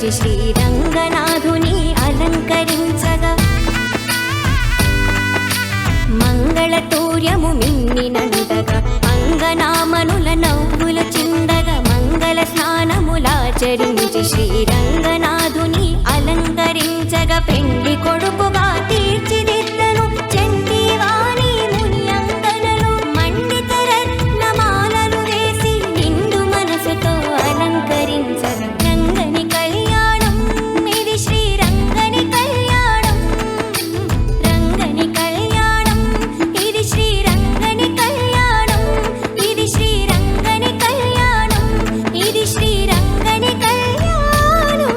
ఆచరించి శ్రీరంగనాథుని అలంకరించగా మంగళతూర్యము మిన్నినందగా అంగనామనుల నవ్వుల చిందగా మంగళ స్నానములాచరించి శ్రీరంగనాథుని అలంకరించగా పెండి కొడుకుగా తీర్చిదిద్దను చండీవాణి ముని అంగనలు మండిత రత్నమాలలు వేసి నిండు మనసుతో అలంకరించగా రంగని కళ్యాణం ఇది శ్రీరంగని కళ్యాణం రంగని కళ్యాణం ఇది శ్రీరంగని కళ్యాణం ఇది శ్రీరంగని కళ్యాణం ఇది శ్రీరంగని కళ్యాణం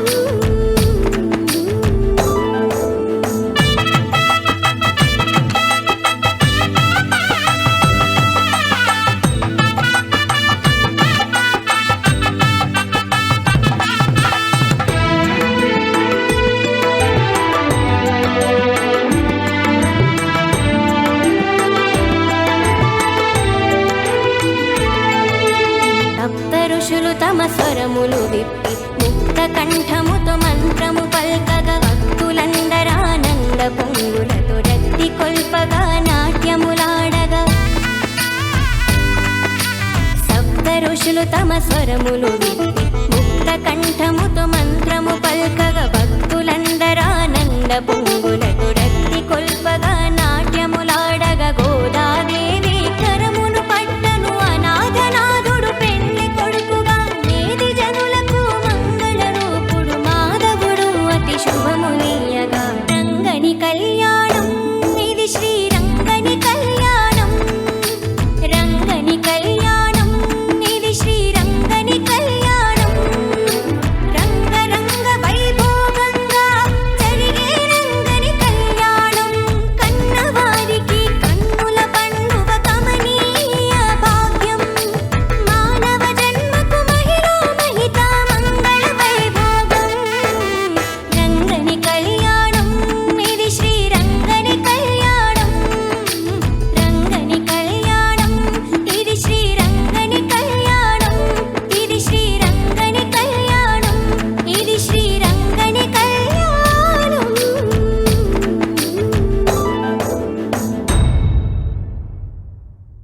సప్త ఋషులు తమ స్వరములు విప్పి ముక్త కంఠముతో మంత్రము పల్కగా భక్తులందరానంద పొంగులతో రక్తి కొల్పగా నాట్యములాడగా సప్త ఋషులు తమ స్వరములు విప్పి ముక్త కంఠముతో